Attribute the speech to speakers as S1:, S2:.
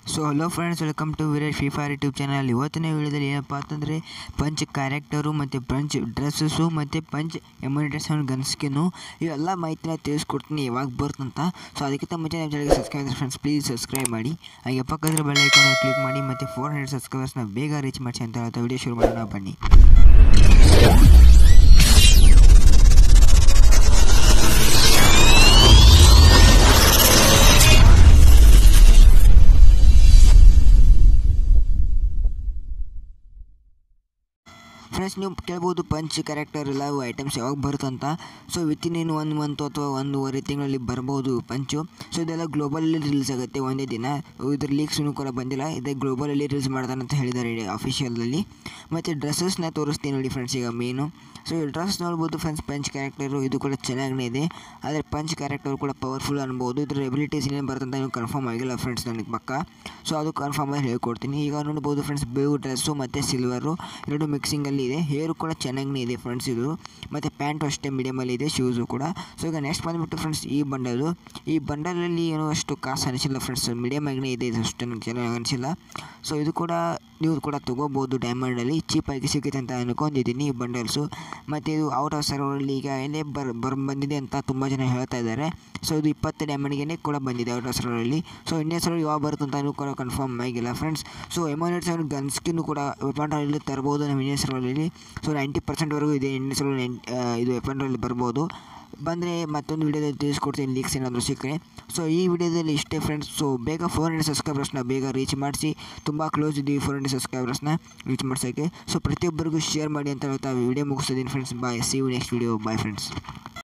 S1: so hello friends welcome to Virat free fire YouTube channel ಇವತ್ತಿನ ವಿಡಿಯೋದಲ್ಲಿ ಏನಪ್ಪ ಅಂತಂದರೆ ಪಂಚ್ ಕ್ಯಾರೆಕ್ಟರು ಮತ್ತು ಪಂಚ್ ಡ್ರೆಸ್ಸಸ್ಸು ಮತ್ತು ಪಂಚ್ ಎಮ್ಯುನಿಟೇಷನ್ ಗನ್ ಸ್ಕಿನ್ನು ಇವೆಲ್ಲ ಮಾಹಿತಿನ ತಿಳಿಸ್ಕೊಡ್ತೀನಿ ಯಾವಾಗ ಬರುತ್ತಂತ ಸೊ ಅದಕ್ಕಿಂತ ಮುಂಚೆ ನಮ್ಮ ಚಾನಲ್ಗೆ ಸಬ್ಸ್ಕ್ರೈಬ್ ಫ್ರೆಂಡ್ಸ್ ಪ್ಲೀಸ್ ಸಬ್ಸ್ಕ್ರೈಬ್ ಮಾಡಿ ಹಾಗೆ ಪಕ್ಕದ ಬೆಲ್ ಐಕಾನ್ ಕ್ಲಿಕ್ ಮಾಡಿ ಮತ್ತು ಫೋರ್ ಹಂಡ್ರೆಡ್ ಸಬ್ಸ್ಕ್ರೈಬರ್ಸ್ನ ಬೇಗ ರೀಚ್ ಮಾಡಿಸಿ ಅಂತ ಹೇಳ್ತಾ ವಿಡಿಯೋ ಶುರು ಮಾಡೋಣ ಬನ್ನಿ ಫ್ರೆಂಡ್ಸ್ ನೀವು ಕೇಳ್ಬೋದು ಪಂಚ್ ಕ್ಯಾರೆಕ್ಟರ್ ಎಲ್ಲ ಐಟಮ್ಸ್ ಯಾವಾಗ ಬರುತ್ತಂತ ಸೊ ವಿತಿನ್ ಇನ್ ಒಂದು ಮಂತ್ ಅಥವಾ ಒಂದೂವರೆ ತಿಂಗಳಲ್ಲಿ ಬರ್ಬೋದು ಪಂಚು ಸೊ ಇದೆಲ್ಲ ಗ್ಲೋಬಲಲ್ಲಿ ರಿಲೀಸ್ ಆಗುತ್ತೆ ಒಂದೇ ದಿನ ಇದ್ರ ಲೀಕ್ಸ್ನು ಕೂಡ ಬಂದಿಲ್ಲ ಇದೇ ಗ್ಲೋಬಲಲ್ಲಿ ರಿಲೀಸ್ ಮಾಡ್ತಾನೆ ಅಂತ ಹೇಳಿದ್ದಾರೆ ಅಫಿಷಿಯಲಲ್ಲಿ ಮತ್ತು ಡ್ರೆಸ್ಸಸ್ನ ತೋರಿಸ್ತೀನಿ ನೋಡಿ ಫ್ರೆಂಡ್ಸ್ ಈಗ ಮೇನು ಸೊ ಈ ಡ್ರೆಸ್ ನೋಡ್ಬೋದು ಫ್ರೆಂಡ್ಸ್ ಪಂಚ್ ಕ್ಯಾರೆಕ್ಟರು ಇದು ಕೂಡ ಚೆನ್ನಾಗೇ ಇದೆ ಆದರೆ ಪಂಚ್ ಕ್ಯಾರೆಕ್ಟರ್ ಕೂಡ ಪವರ್ಫುಲ್ ಅನ್ಬೋದು ಇದ್ರ ಎಬಿಲಿಟೀಸ್ ಏನೇನು ಬರುತ್ತಂತ ನೀವು ಕನ್ಫರ್ಮ್ ಆಗಿಲ್ಲ ಫ್ರೆಂಡ್ಸ್ ನನಗೆ ಪಕ್ಕ ಸೊ ಅದು ಕನ್ಫರ್ಮ್ ಆಗಿ ಹೇಳ್ಕೊಡ್ತೀನಿ ಈಗ ನೋಡ್ಬೋದು ಫ್ರೆಂಡ್ಸ್ ಬ್ಲೂ ಡ್ರೆಸ್ಸು ಮತ್ತು ಸಿಲ್ವರು ಎರಡು ಮಿಕ್ಸಿಂಗಲ್ಲಿ ಇದೆ ಹೇರು ಕೂಡ ಚೆನ್ನಾಗೇ ಇದೆ ಫ್ರೆಂಡ್ಸ್ ಇದು ಮತ್ತು ಪ್ಯಾಂಟು ಅಷ್ಟೇ ಮೀಡಿಯಮಲ್ಲಿ ಇದೆ ಶೂಸು ಕೂಡ ಸೊ ಈಗ ನೆಕ್ಸ್ಟ್ ಬಂದುಬಿಟ್ಟು ಫ್ರೆಂಡ್ಸ್ ಈ ಬಂಡಲು ಈ ಬಂಡಲಲ್ಲಿ ಏನೋ ಅಷ್ಟು ಕಾಸು ಅನಿಸಿಲ್ಲ ಫ್ರೆಂಡ್ಸ್ ಮೀಡಿಯಮ್ ಆಗೇ ಇದೆ ಇದು ಅಷ್ಟು ನನಗೆ ಚೆನ್ನಾಗಿ ಅನಿಸಿಲ್ಲ ಸೊ ಇದು ಕೂಡ ನೀವು ಕೂಡ ತೊಗೋಬೋದು ಡೈಮಂಡಲ್ಲಿ ಚೀಪಾಗಿ ಸಿಗುತ್ತೆ ಅಂತ ಅನ್ಕೊಂಡಿದ್ದೀನಿ ಈ ಬಂಡಲ್ಸು ಮತ್ತು ಇದು ಔಟ್ ಆಫ್ ಸರ್ವರಲ್ಲಿ ಈಗ ಏನೇ ಬರ್ ಬರ್ ಬಂದಿದೆ ಅಂತ ತುಂಬ ಜನ ಹೇಳ್ತಾ ಇದ್ದಾರೆ ಸೊ ಇದು ಇಪ್ಪತ್ತು ಡೈಮಂಡ್ಗೆ ಕೂಡ ಬಂದಿದೆ ಔಟ್ ಆಫ್ ಸರ್ವರಲ್ಲಿ ಸೊ ಇನ್ನೇ ಸಲ ಯಾವಾಗ ಬರುತ್ತೆ ಅಂತ ಕೂಡ ಕನ್ಫರ್ಮ್ ಆಗಿಲ್ಲ ಫ್ರೆಂಡ್ಸ್ ಸೊ ಎಮೋನೆಟ್ ಸೆವೆನ್ ಗನ್ ಸ್ಕಿನ್ನು ಕೂಡ ವೆಪನ್ ರಾಯಲ್ಲಿ ತರ್ಬೋದು ನಮ್ಮ ಇಂಡಿಯನ್ ಸರ್ವರಲ್ಲಿ ಸೊ ನೈಂಟಿ ಪರ್ಸೆಂಟ್ವರೆಗೂ ಇದೆ ಇಂಡಿಯನ್ ಸರ್ವರ್ ಇದು ವೆಪನ್ ರಾಯಲ್ಲಿ ಬರ್ಬೋದು ಬಂದರೆ ಮತ್ತೊಂದು ವೀಡಿಯೋದಲ್ಲಿ ತಿಳಿಸ್ಕೊಡ್ತೀನಿ ಲೀಕ್ಸ್ ಏನಾದರೂ ಸಿಕ್ಕರೆ ಸೊ ಈ ವಿಡಿಯೋದಲ್ಲಿ ಇಷ್ಟೇ ಫ್ರೆಂಡ್ಸ್ ಸೊ ಬೇಗ ಫೋರ್ ಹಂಡ್ರೆಡ್ ಸಬ್ಸ್ಕ್ರೈಬರ್ಸ್ನ ಬೇಗ ರೀಚ್ ಮಾಡಿಸಿ ತುಂಬ ಕ್ಲೋಸ್ ಇದ್ದೀವಿ ಫೋರ್ ಹಂಡ್ರೆಡ್ ಸಬ್ಸ್ಕ್ರೈಬರ್ಸ್ನ ರೀಚ್ ಮಾಡ್ಸೋಕ್ಕೆ ಸೊ ಪ್ರತಿಯೊಬ್ಬರಿಗೂ ಶೇರ್ ಮಾಡಿ ಅಂತ ಹೇಳ್ತಾ ವಿಡಿಯೋ ಮುಗಿಸ್ತಿದ್ದೀನಿ friends bye see you next video bye friends